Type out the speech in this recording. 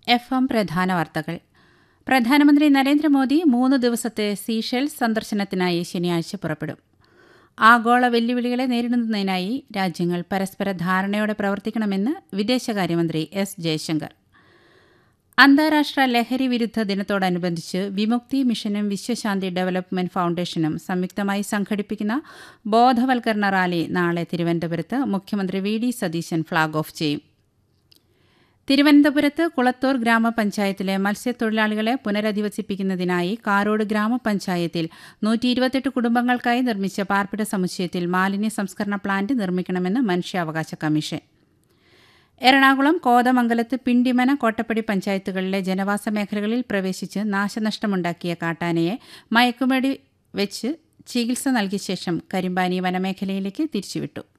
F M പ്രധാന വാർത്തകൾ പ്രധാനമന്ത്രി നരേന്ദ്രമോദി മൂന്ന് ദിവസത്തെ സീഷെൽസ് സന്ദർശനത്തിനായി ശനിയാഴ്ച പുറപ്പെടും ആഗോള വെല്ലുവിളികളെ നേരിടുന്നതിനായി രാജ്യങ്ങൾ പരസ്പര ധാരണയോടെ പ്രവർത്തിക്കണമെന്ന് വിദേശകാര്യമന്ത്രി എസ് ജയശങ്കർ അന്താരാഷ്ട്ര ലഹരി വിരുദ്ധ ദിനത്തോടനുബന്ധിച്ച് വിമുക്തി മിഷനും വിശ്വശാന്തി ഡെവലപ്മെന്റ് ഫൗണ്ടേഷനും സംയുക്തമായി സംഘടിപ്പിക്കുന്ന ബോധവൽക്കരണ റാലി നാളെ തിരുവനന്തപുരത്ത് മുഖ്യമന്ത്രി V D Satheesan flag off ചെയ്യും തിരുവനന്തപുരത്ത് കുളത്തൂർ ഗ്രാമപഞ്ചായത്തിലെ മത്സ്യത്തൊഴിലാളികളെ പുനരധിവസിപ്പിക്കുന്നതിനായി കാരോട് ഗ്രാമപഞ്ചായത്തിൽ നൂറ്റി ഇരുപത്തെട്ട് കുടുംബങ്ങൾക്കായി നിർമ്മിച്ച പാർപ്പിട സമുച്ചയത്തിൽ മാലിന്യ സംസ്കരണ പ്ലാന്റ് നിർമ്മിക്കണമെന്ന് മനുഷ്യാവകാശ കമ്മീഷൻ എറണാകുളം കോതമംഗലത്ത് പിണ്ടിമന കോട്ടപ്പടി പഞ്ചായത്തുകളിലെ ജനവാസ മേഖലകളിൽ പ്രവേശിച്ച് നാശനഷ്ടമുണ്ടാക്കിയ കാട്ടാനയെ മയക്കുമടി വെച്ച് ചികിത്സ നൽകിയ ശേഷം കരിമ്പാനി വനമേഖലയിലേക്ക് തിരിച്ചുവിട്ടു